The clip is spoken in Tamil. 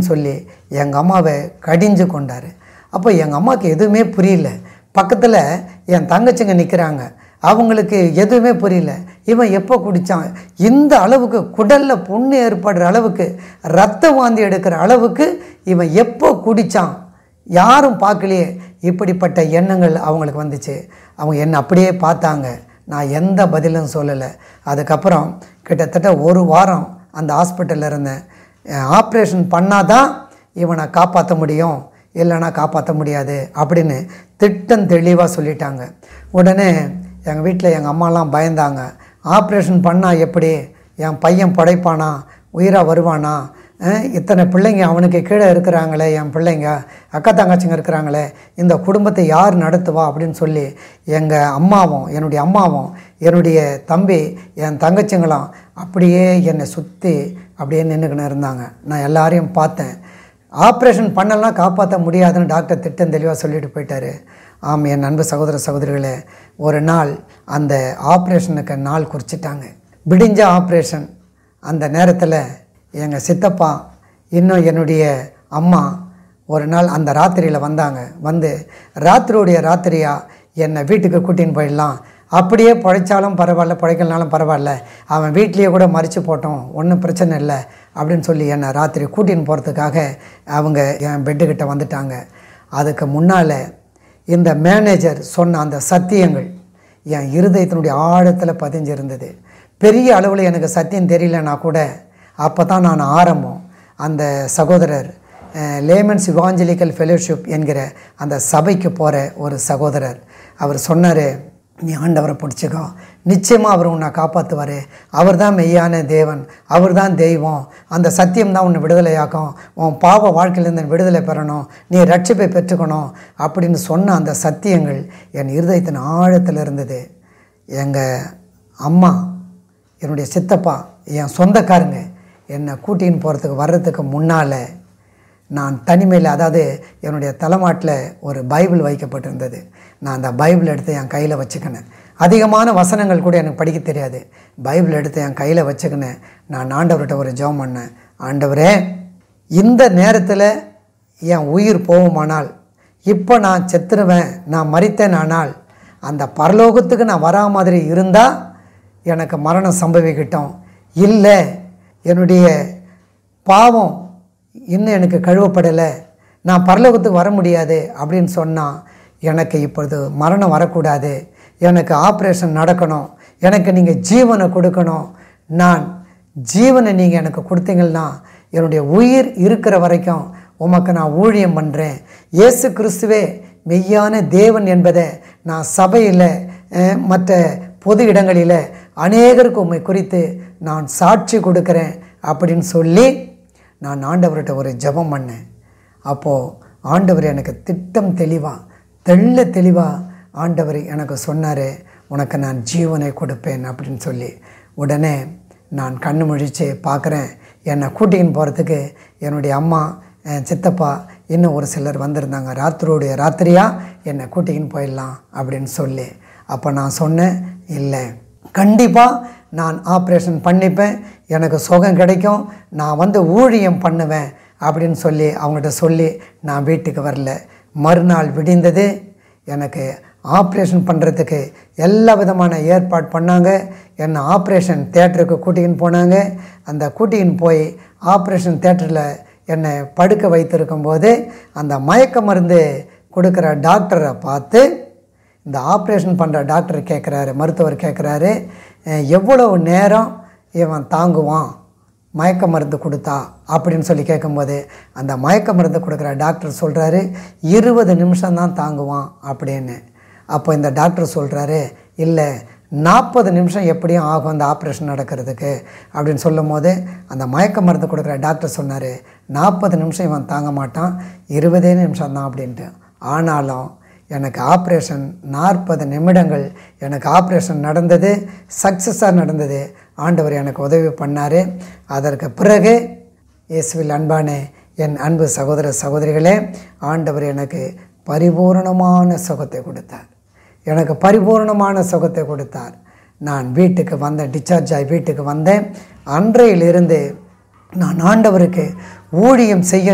சொல்லி எங்கள் அம்மாவை கடிஞ்சு கொண்டார் அப்போ எங்கள் அம்மாவுக்கு எதுவுமே புரியல பக்கத்தில் என் தங்கச்சிங்க நிற்கிறாங்க அவங்களுக்கு எதுவுமே புரியல இவன் எப்போ குடித்தான் இந்த அளவுக்கு குடலில் புண்ணு ஏற்படுற அளவுக்கு ரத்த வாந்தி எடுக்கிற அளவுக்கு இவன் எப்போ குடித்தான் யாரும் பார்க்கலையே இப்படிப்பட்ட எண்ணங்கள் அவங்களுக்கு வந்துச்சு அவங்க என்னை அப்படியே பார்த்தாங்க நான் எந்த பதிலும் சொல்லலை அதுக்கப்புறம் கிட்டத்தட்ட ஒரு வாரம் அந்த ஹாஸ்பிட்டலில் இருந்தேன் ஆப்ரேஷன் பண்ணாதான் இவனை காப்பாற்ற முடியும் இல்லைன்னா காப்பாற்ற முடியாது அப்படின்னு திட்டம் தெளிவாக சொல்லிட்டாங்க உடனே எங்கள் வீட்டில் எங்கள் அம்மாலாம் பயந்தாங்க ஆப்ரேஷன் பண்ணால் எப்படி என் பையன் படைப்பானா உயிராக வருவானா அஹ், இத்தனை பிள்ளைங்க அவனுக்கு கீழே இருக்கிறாங்களே என் பிள்ளைங்க அக்கா தங்கச்சிங்க இருக்கிறாங்களே இந்த குடும்பத்தை யார் நடத்துவா அப்படின்னு சொல்லி எங்கள் அம்மாவும் என்னுடைய அம்மாவும் என்னுடைய தம்பி என் தங்கச்சிங்களும் அப்படியே என்னை சுற்றி அப்படியே நின்றுக்கின்னு இருந்தாங்க நான் எல்லாரையும் பார்த்தேன் ஆப்ரேஷன் பண்ணலாம் காப்பாற்ற முடியாதுன்னு டாக்டர் திட்டம் தெளிவாக சொல்லிட்டு போயிட்டாரு ஆம் என் அன்பு சகோதர சகோதரிகளே ஒரு நாள் அந்த ஆப்ரேஷனுக்கு நாள் குறிச்சிட்டாங்க விடிஞ்ச ஆப்ரேஷன் அந்த நேரத்தில் எங்கள் சித்தப்பா இன்னும் என்னுடைய அம்மா ஒரு நாள் அந்த ராத்திரியில் வந்தாங்க வந்து ராத்திரியுடைய ராத்திரியாக என்னை வீட்டுக்கு கூட்டின்னு போயிடலாம் அப்படியே பழைச்சாலும் பரவாயில்ல பழைக்கலனாலும் பரவாயில்ல அவன் வீட்லேயே கூட மறித்து போட்டோம் ஒன்றும் பிரச்சனை இல்லை அப்படின்னு சொல்லி என்னை ராத்திரி கூட்டின்னு போகிறதுக்காக அவங்க என் பெட்டுக்கிட்ட வந்துட்டாங்க அதுக்கு முன்னால் இந்த மேனேஜர் சொன்ன அந்த சத்தியங்கள் என் இருதயத்தினுடைய ஆழத்தில் பதிஞ்சிருந்தது பெரிய அளவில் எனக்கு சத்தியம் தெரியலனா கூட அப்போ தான் நான் ஆரம்பம் அந்த சகோதரர் லேமன்ஸ் இவாஞ்சலிக்கல் ஃபெலோஷிப் என்கிற அந்த சபைக்கு போகிற ஒரு சகோதரர் அவர் சொன்னார் நீ ஆண்டவரை பிடிச்சிக்கோ நிச்சயமாக அவர் உன்னை காப்பாற்றுவார் அவர் தான் மெய்யான தேவன் அவர் தான் தெய்வம் அந்த சத்தியம் தான் உன்னை விடுதலையாக்கும் உன் பாவ வாழ்க்கையிலேருந்து விடுதலை பெறணும் நீ ரட்சிப்பை பெற்றுக்கணும் அப்படின்னு சொன்ன அந்த சத்தியங்கள் என் இருதயத்தின் ஆழத்தில் இருந்தது எங்கள் அம்மா என்னுடைய சித்தப்பா என் சொந்தக்காரங்க என்னை கூட்டின்னு போகிறதுக்கு வர்றதுக்கு முன்னால் நான் தனிமையில் அதாவது என்னுடைய தலைமாட்டில் ஒரு பைபிள் வைக்கப்பட்டிருந்தது நான் அந்த பைபிள் எடுத்து என் கையில் வச்சுக்கினேன் அதிகமான வசனங்கள் கூட எனக்கு படிக்க தெரியாது பைபிள் எடுத்து என் கையில் வச்சுக்கினேன் நான் ஆண்டவர்கிட்ட ஒரு ஜெபம் பண்ணேன் ஆண்டவரே இந்த நேரத்தில் என் உயிர் போகுமானால் இப்போ நான் செத்துருவேன் நான் மறித்தேனானால் அந்த பரலோகத்துக்கு நான் வரா மாதிரி இருந்தால் எனக்கு மரணம் சம்பவிக்கட்டும் இல்லை என்னுடைய பாவம் இன்னும் எனக்கு கழுவப்படலை நான் பரலோகத்துக்கு வர முடியாது அப்படின்னு சொன்னால் எனக்கு இப்பொழுது மரணம் வரக்கூடாது எனக்கு ஆப்ரேஷன் நடக்கணும் எனக்கு நீங்கள் ஜீவனை கொடுக்கணும் நான் ஜீவனை நீங்கள் எனக்கு கொடுத்தீங்கன்னா என்னுடைய உயிர் இருக்கிற வரைக்கும் உமக்கு நான் ஊழியம் பண்ணுறேன் இயேசு கிறிஸ்துவே மெய்யான தேவன் என்பதை நான் சபையில் அஹ், மற்ற பொது இடங்களில் அநேகருக்கு உம்மை குறித்து நான் சாட்சி கொடுக்குறேன் அப்படின்னு சொல்லி நான் ஆண்டவர்கிட்ட ஒரு ஜெபம் பண்ணேன் அப்போது ஆண்டவர் எனக்கு திட்டம் தெளிவாக தெள்ள தெளிவாக ஆண்டவர் எனக்கு சொன்னார் உனக்கு நான் ஜீவனை கொடுப்பேன் அப்படின்னு சொல்லி உடனே நான் கண்ணு முழிச்சு பார்க்குறேன் என்னை கூட்டின்னு போகிறதுக்கு என்னுடைய அம்மா என் சித்தப்பா இன்னும் ஒரு சிலர் வந்திருந்தாங்க ராத்திரியோடைய ராத்திரியாக என்னை கூட்டிக்கின்னு போயிடலாம் அப்படின்னு சொல்லி அப்போ நான் சொன்னேன் இல்லை கண்டிப்பாக நான் ஆப்ரேஷன் பண்ணிப்பேன் எனக்கு சுகம் கிடைக்கும் நான் வந்து ஊழியம் பண்ணுவேன் அப்படின்னு சொல்லி அவங்கள்ட்ட சொல்லி நான் வீட்டுக்கு வரல மறுநாள் விடிந்தது எனக்கு ஆப்ரேஷன் பண்ணுறதுக்கு எல்லா விதமான ஏற்பாடு பண்ணாங்க என்னை ஆப்ரேஷன் தேட்டருக்கு கூட்டிகின்னு போனாங்க அந்த கூட்டிகின்னு போய் ஆப்ரேஷன் தேட்டரில் என்னை படுக்க வைத்திருக்கும்போது அந்த மயக்க மருந்து கொடுக்குற டாக்டரை பார்த்து இந்த ஆப்ரேஷன் பண்ணுற டாக்டர் கேட்குறாரு மருத்துவர் கேட்குறாரு "அஹ், எவ்வளவு நேரம் இவன் தாங்குவான் மயக்க மருந்து கொடுத்தா அப்படின்னு சொல்லி கேட்கும்போது அந்த மயக்க மருந்து கொடுக்குற டாக்டர் சொல்கிறாரு இருபது நிமிஷம் தான் தாங்குவான் அப்படின்னு அப்போ இந்த டாக்டர் சொல்கிறாரு இல்லை நாற்பது நிமிஷம் எப்படியும் ஆகும் அந்த ஆப்ரேஷன் நடக்கிறதுக்கு அப்படின்னு சொல்லும் போது அந்த மயக்க மருந்து கொடுக்குற டாக்டர் சொன்னார் நாற்பது நிமிஷம் இவன் தாங்க மாட்டான் இருபதே நிமிஷம் தான் அப்படின்ட்டு ஆனாலும் எனக்கு ஆப்ரேஷன் நாற்பது நிமிடங்கள் எனக்கு ஆப்ரேஷன் நடந்தது சக்ஸஸாக நடந்தது ஆண்டவர் எனக்கு உதவி பண்ணார் அதற்கு பிறகு இயேசுவில் அன்பானே என் அன்பு சகோதர சகோதரிகளே ஆண்டவர் எனக்கு பரிபூரணமான சுகத்தை கொடுத்தார் எனக்கு பரிபூரணமான சுகத்தை கொடுத்தார் நான் வீட்டுக்கு வந்தேன் டிஸ்சார்ஜ் ஆகி வீட்டுக்கு வந்தேன் அன்றையிலிருந்து நான் ஆண்டவருக்கு ஊழியம் செய்ய